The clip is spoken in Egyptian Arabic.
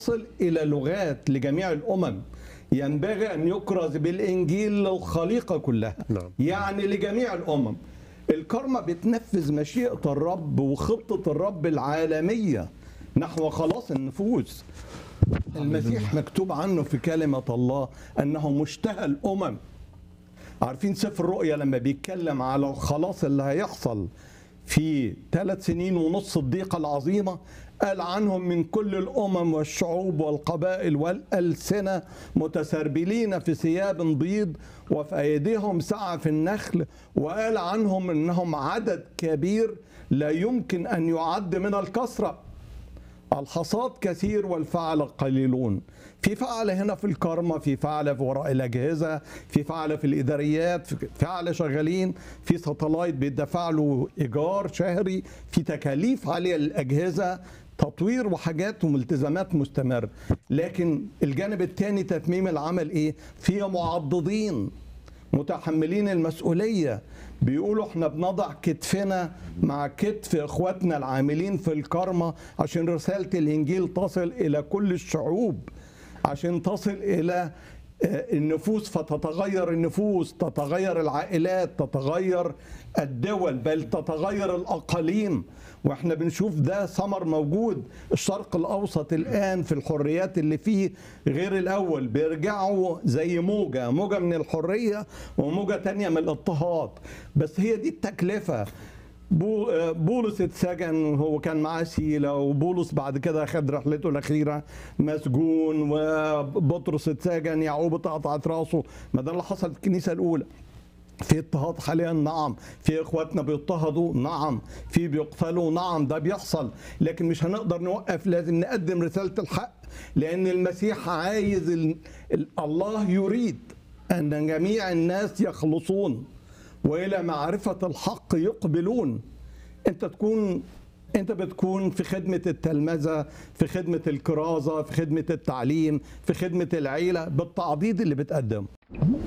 يصل إلى لغات لجميع الأمم ينبغي أن يكرز بالإنجيل للخليقة كلها نعم. يعني لجميع الأمم الكرمة بتنفذ مشيئة الرب وخطة الرب العالمية نحو خلاص النفوس المسيح مكتوب عنه في كلمة الله أنه مشتهى الأمم عارفين سفر الرؤيا لما بيتكلم على الخلاص اللي هيحصل في ثلاث سنين ونص الضيقة العظيمة قال عنهم من كل الأمم والشعوب والقبائل والألسنة متسربلين في ثياب بيض وفي أيديهم سعة في النخل وقال عنهم أنهم عدد كبير لا يمكن أن يعد من الكثرة الحصاد كثير والفعل قليلون في فعل هنا في الكرمة في فعل في وراء الأجهزة في فعل في الإداريات في فعل شغالين في ساتلايت بيدفع له إيجار شهري في تكاليف عالية للأجهزة تطوير وحاجات وملتزمات مستمر لكن الجانب الثاني تتميم العمل ايه في معضدين متحملين المسؤولية بيقولوا احنا بنضع كتفنا مع كتف اخواتنا العاملين في الكرمة عشان رسالة الانجيل تصل الى كل الشعوب عشان تصل الى آه، النفوس فتتغير النفوس تتغير العائلات تتغير الدول بل تتغير الاقاليم واحنا بنشوف ده ثمر موجود الشرق الاوسط الان في الحريات اللي فيه غير الاول بيرجعوا زي موجه موجه من الحريه وموجه تانية من الاضطهاد بس هي دي التكلفه بو- آه، بولس اتسجن هو كان معاه سيلة وبولس بعد كده خد رحلته الأخيرة مسجون وبطرس اتسجن يعقوب اتقطعت راسه ما ده اللي حصل في الكنيسة الأولى في اضطهاد حاليا نعم في اخواتنا بيضطهدوا نعم في بيقتلوا نعم ده بيحصل لكن مش هنقدر نوقف لازم نقدم رسالة الحق لأن المسيح عايز ال... ال... الله يريد أن جميع الناس يخلصون والى معرفه الحق يقبلون انت تكون انت بتكون في خدمه التلمذه في خدمه الكرازه في خدمه التعليم في خدمه العيله بالتعضيد اللي بتقدمه